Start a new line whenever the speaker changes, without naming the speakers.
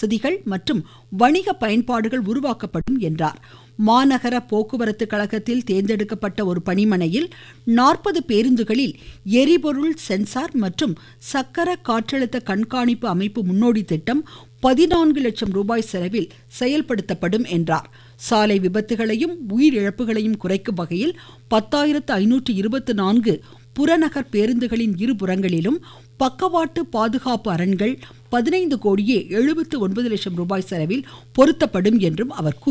வசதிகள் மற்றும் வணிக பயன்பாடுகள் உருவாக்கப்படும் என்றார் மாநகர போக்குவரத்து கழகத்தில் தேர்ந்தெடுக்கப்பட்ட ஒரு பணிமனையில் நாற்பது பேருந்துகளில் எரிபொருள் சென்சார் மற்றும் சக்கர காற்றழுத்த கண்காணிப்பு அமைப்பு முன்னோடி திட்டம் பதினான்கு லட்சம் ரூபாய் செலவில் செயல்படுத்தப்படும் என்றார் சாலை விபத்துகளையும் உயிரிழப்புகளையும் குறைக்கும் வகையில் பத்தாயிரத்து ஐநூற்று இருபத்தி நான்கு புறநகர் பேருந்துகளின் இருபுறங்களிலும் பக்கவாட்டு பாதுகாப்பு அரண்கள் பதினைந்து கோடியே எழுபத்து ஒன்பது லட்சம் ரூபாய் செலவில் பொருத்தப்படும் என்றும் அவர் கூறினார்